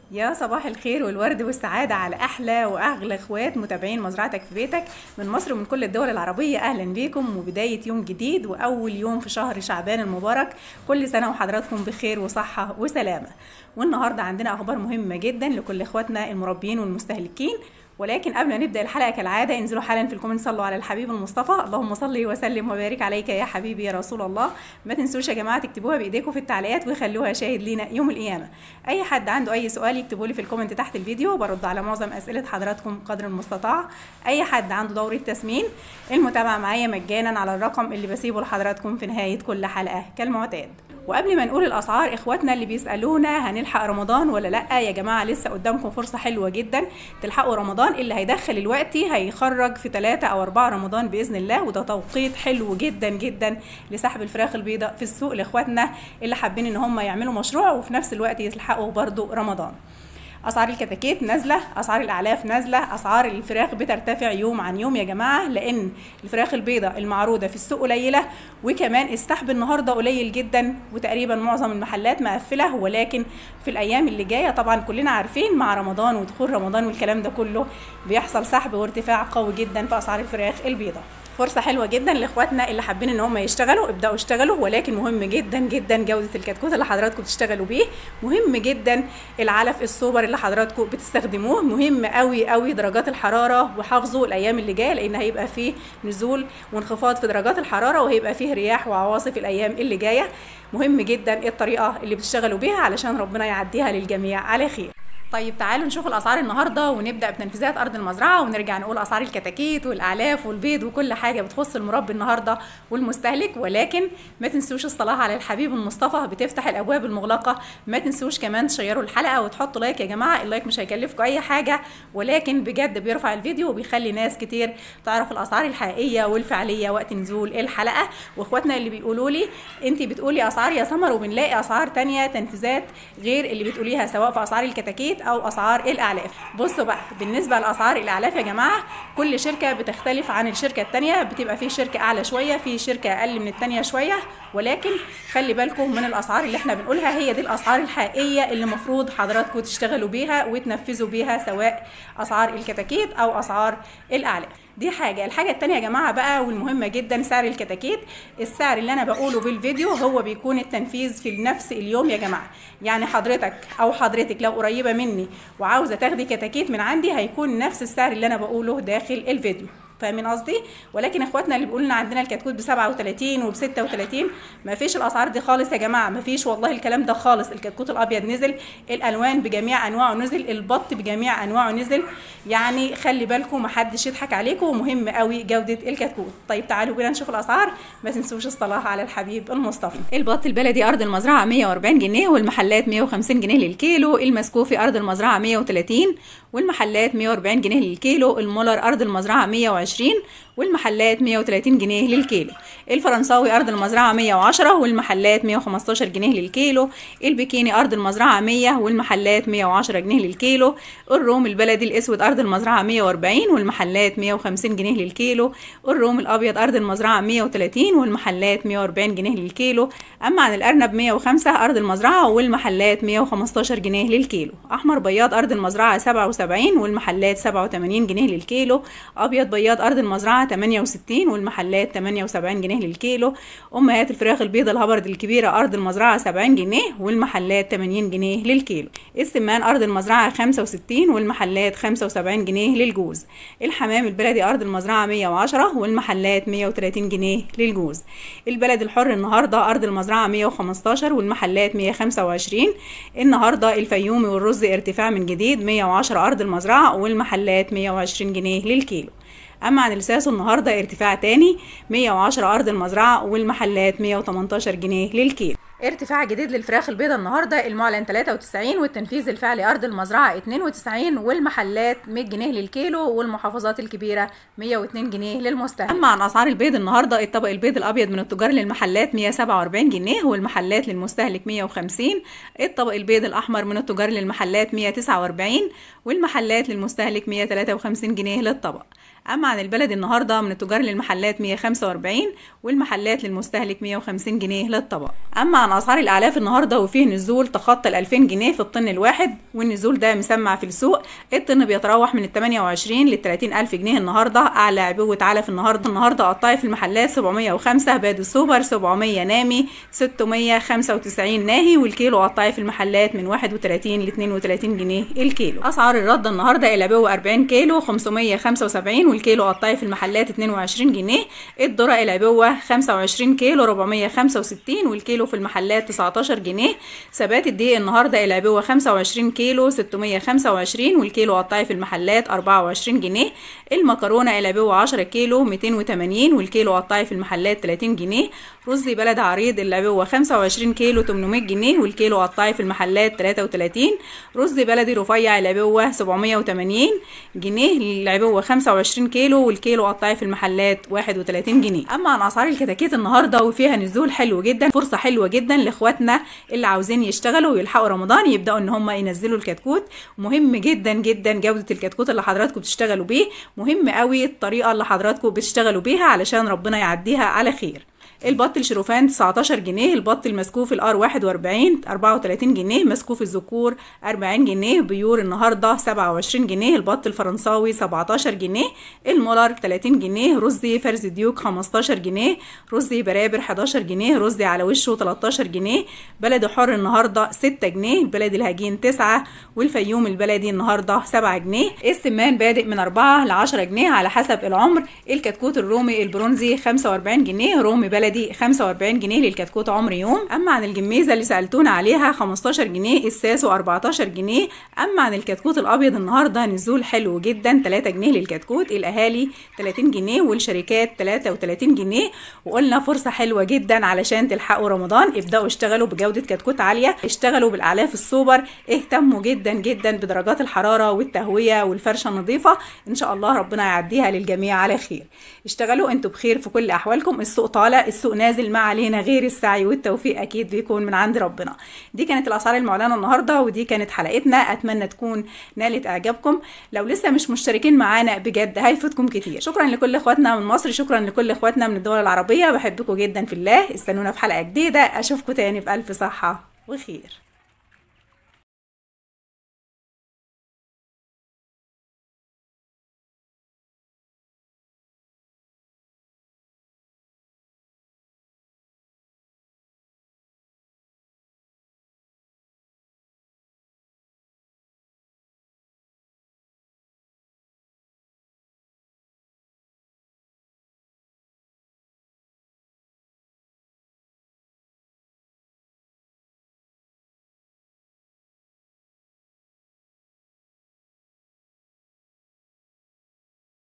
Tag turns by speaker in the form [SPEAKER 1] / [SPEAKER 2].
[SPEAKER 1] يا صباح الخير والورد والسعادة على أحلى وأغلى إخوات متابعين مزرعتك في بيتك من مصر ومن كل الدول العربية أهلا بيكم وبداية يوم جديد وأول يوم في شهر شعبان المبارك كل سنة وحضراتكم بخير وصحة وسلامة والنهاردة عندنا أخبار مهمة جدا لكل إخواتنا المربيين والمستهلكين ولكن قبل ما نبدا الحلقه كالعاده انزلوا حالا في الكومنت صلوا على الحبيب المصطفى اللهم صل وسلم وبارك عليك يا حبيبي يا رسول الله ما تنسوش يا جماعه تكتبوها بايديكم في التعليقات ويخلوها شاهد لينا يوم القيامه اي حد عنده اي سؤال يكتبوا لي في الكومنت تحت الفيديو برد على معظم اسئله حضراتكم قدر المستطاع اي حد عنده دوره تسمين المتابعه معايا مجانا على الرقم اللي بسيبه لحضراتكم في نهايه كل حلقه كالمعتاد وقبل ما نقول الاسعار اخواتنا اللي بيسالونا هنلحق رمضان ولا لا يا جماعه لسه قدامكم فرصه حلوه جدا تلحقوا رمضان اللي هيدخل الوقت هيخرج في 3 او 4 رمضان باذن الله وده توقيت حلو جدا جدا لسحب الفراخ البيضاء في السوق لاخواتنا اللي حابين ان هم يعملوا مشروع وفي نفس الوقت يلحقوا برضو رمضان اسعار الكتاكيت نازله اسعار الاعلاف نازله اسعار الفراخ بترتفع يوم عن يوم يا جماعه لان الفراخ البيضاء المعروضه في السوق قليله وكمان السحب النهارده قليل جدا وتقريبا معظم المحلات مقفله ولكن في الايام اللي جايه طبعا كلنا عارفين مع رمضان ودخول رمضان والكلام ده كله بيحصل سحب وارتفاع قوي جدا في اسعار الفراخ البيضاء فرصه حلوه جدا لاخواتنا اللي حابين ان هم يشتغلوا ابداوا اشتغلوا ولكن مهم جدا جدا جوده الكتكوت اللي حضراتكم بتشتغلوا بيه مهم جدا العلف السوبر اللي حضراتكم بتستخدموه مهم قوي قوي درجات الحراره وحافظوا الايام اللي جايه لان هيبقى فيه نزول وانخفاض في درجات الحراره وهيبقى فيه رياح وعواصف الايام اللي جايه مهم جدا الطريقه اللي بتشتغلوا بيها علشان ربنا يعديها للجميع على خير طيب تعالوا نشوف الاسعار النهارده ونبدا بتنفيذات ارض المزرعه ونرجع نقول اسعار الكتاكيت والاعلاف والبيض وكل حاجه بتخص المربي النهارده والمستهلك ولكن ما تنسوش الصلاه على الحبيب المصطفى بتفتح الابواب المغلقه ما تنسوش كمان تشيروا الحلقه وتحطوا لايك يا جماعه اللايك مش هيكلفكم اي حاجه ولكن بجد بيرفع الفيديو وبيخلي ناس كتير تعرف الاسعار الحقيقيه والفعليه وقت نزول الحلقه واخواتنا اللي بيقولوا لي انت بتقولي اسعار يا سمر وبنلاقي اسعار تانية تنفيذات غير اللي بتقوليها سواء في اسعار الكتاكيت او اسعار الاعلاف بصوا بقى بالنسبه لاسعار الاعلاف يا جماعه كل شركه بتختلف عن الشركه الثانيه بتبقى في شركه اعلى شويه في شركه اقل من الثانيه شويه ولكن خلي بالكم من الاسعار اللي احنا بنقولها هي دي الاسعار الحقيقيه اللي المفروض حضراتكم تشتغلوا بيها وتنفذوا بيها سواء اسعار الكتاكيت او اسعار الاعلاف دي حاجه الحاجه التانية يا جماعه بقى والمهمه جدا سعر الكتاكيت السعر اللي انا بقوله في الفيديو هو بيكون التنفيذ في نفس اليوم يا جماعه يعني حضرتك او حضرتك لو قريبه مني وعاوزه تاخدي كتاكيت من عندي هيكون نفس السعر اللي انا بقوله داخل الفيديو فاهمين قصدي ولكن اخواتنا اللي بيقولوا لنا عندنا الكتكوت ب 37 وب 36 ما فيش الاسعار دي خالص يا جماعه ما فيش والله الكلام ده خالص الكتكوت الابيض نزل الالوان بجميع انواعه نزل البط بجميع انواعه نزل يعني خلي بالكم ما حدش يضحك عليكم مهم قوي جوده الكتكوت طيب تعالوا بينا نشوف الاسعار ما تنسوش الصلاه على الحبيب المصطفى البط البلدي ارض المزرعه 140 جنيه والمحلات 150 جنيه للكيلو المسكوفي ارض المزرعه 130 والمحلات 140 جنيه للكيلو المولر ارض المزرعه 120 والمحلات 130 جنيه للكيلو الفرنساوي ارض المزرعه 110 والمحلات 115 جنيه للكيلو البكيني ارض المزرعه 100 والمحلات 110 جنيه للكيلو الروم البلدي الاسود ارض المزرعه 140 والمحلات 150 جنيه للكيلو الروم الابيض ارض المزرعه 130 والمحلات 140 جنيه للكيلو اما عن الارنب 105 ارض المزرعه والمحلات 115 جنيه للكيلو احمر بياض ارض المزرعه 77 والمحلات 87 جنيه للكيلو ابيض بياض ارض المزرعه 68 والمحلات 78 جنيه للكيلو امهات الفراخ البيضاء الهبرد الكبيره ارض المزرعه 70 جنيه والمحلات 80 جنيه للكيلو السمان ارض المزرعه 65 والمحلات 75 جنيه للجوز الحمام البلدي ارض المزرعه 110 والمحلات 130 جنيه للجوز البلد الحر النهارده ارض المزرعه 115 والمحلات 125 النهارده الفيومي والرز ارتفاع من جديد 110 ارض المزرعه والمحلات 120 جنيه للكيلو اما عن الساسو النهارده ارتفاع تاني 110 ارض المزرعه والمحلات 118 جنيه للكيلو ارتفاع جديد للفراخ البيضاء النهارده المعلن 93 والتنفيذ الفعلي ارض المزرعه 92 والمحلات 100 جنيه للكيلو والمحافظات الكبيره 102 جنيه للمستهلك اما عن اسعار البيض النهارده الطبق البيض الابيض من التجار للمحلات 147 جنيه والمحلات للمستهلك 150 الطبق البيض الاحمر من التجار للمحلات 149 والمحلات للمستهلك 153 جنيه للطبق اما عن البلد النهارده من التجار للمحلات 145 والمحلات للمستهلك 150 جنيه للطبق اما عن اسعار الاعلاف النهارده وفيه نزول تخطى ال 2000 جنيه في الطن الواحد والنزول ده مسمع في السوق الطن بيتراوح من ال 28 لل 30 الف جنيه النهارده اعلى عبوه علف النهارده النهارده قطاعي في المحلات 705 بادو سوبر 700 نامي 695 ناهي والكيلو قطاعي في المحلات من 31 ل 32 جنيه الكيلو اسعار الرده النهارده العبوه 40 كيلو 575 والكيلو قطاعي في المحلات 22 جنيه الذره العبوه 25 كيلو 465 والكيلو في المحلات 19 جنيه ثبات الدقيق النهارده العبوه 25 كيلو 625 والكيلو قطاعي في المحلات 24 جنيه المكرونه العبوه 10 كيلو 280 والكيلو قطاعي في المحلات 30 جنيه رز بلد عريض العبوه 25 كيلو 800 جنيه والكيلو قطاعي في المحلات 33 رز بلدي رفيع العبوه 780 جنيه العبوه 25 كيلو والكيلو قطاعي في المحلات 31 جنيه اما عن اسعار الكتاكيت النهارده وفيها نزول حلو جدا فرصه حلوه جدا لاخواتنا اللي عاوزين يشتغلوا ويلحقوا رمضان يبداوا ان هم ينزلوا الكتكوت مهم جدا جدا جوده الكتكوت اللي حضراتكم بتشتغلوا بيه مهم قوي الطريقه اللي حضراتكم بتشتغلوا بيها علشان ربنا يعديها على خير البط الشروفان 19 جنيه البط المسكوف الار 41 34 جنيه مسكوف الذكور 40 جنيه بيور النهارده 27 جنيه البط الفرنساوي 17 جنيه المولر 30 جنيه رزي فرز ديوك 15 جنيه رزي برابر 11 جنيه رزي على وشه 13 جنيه بلد حر النهارده 6 جنيه البلد الهجين 9 والفيوم البلدي النهارده 7 جنيه السمان بادئ من 4 ل 10 جنيه على حسب العمر الكتكوت الرومي البرونزي 45 جنيه رومي بلدي دي 45 جنيه للكتكوت عمر يوم اما عن الجميزه اللي سالتونا عليها 15 جنيه الساسو 14 جنيه اما عن الكتكوت الابيض النهارده نزول حلو جدا 3 جنيه للكتكوت الاهالي 30 جنيه والشركات 33 جنيه وقلنا فرصه حلوه جدا علشان تلحقوا رمضان ابداوا اشتغلوا بجوده كتكوت عاليه اشتغلوا بالاعلاف السوبر اهتموا جدا جدا بدرجات الحراره والتهويه والفرشه النظيفه ان شاء الله ربنا يعديها للجميع على خير اشتغلوا انتوا بخير في كل احوالكم السوق طالع السوق نازل ما علينا غير السعي والتوفيق اكيد بيكون من عند ربنا دي كانت الاسعار المعلنه النهارده ودي كانت حلقتنا اتمنى تكون نالت اعجابكم لو لسه مش مشتركين معانا بجد هيفوتكم كتير شكرا لكل اخواتنا من مصر شكرا لكل اخواتنا من الدول العربيه بحبكم جدا في الله استنونا في حلقه جديده اشوفكم تاني بالف صحه وخير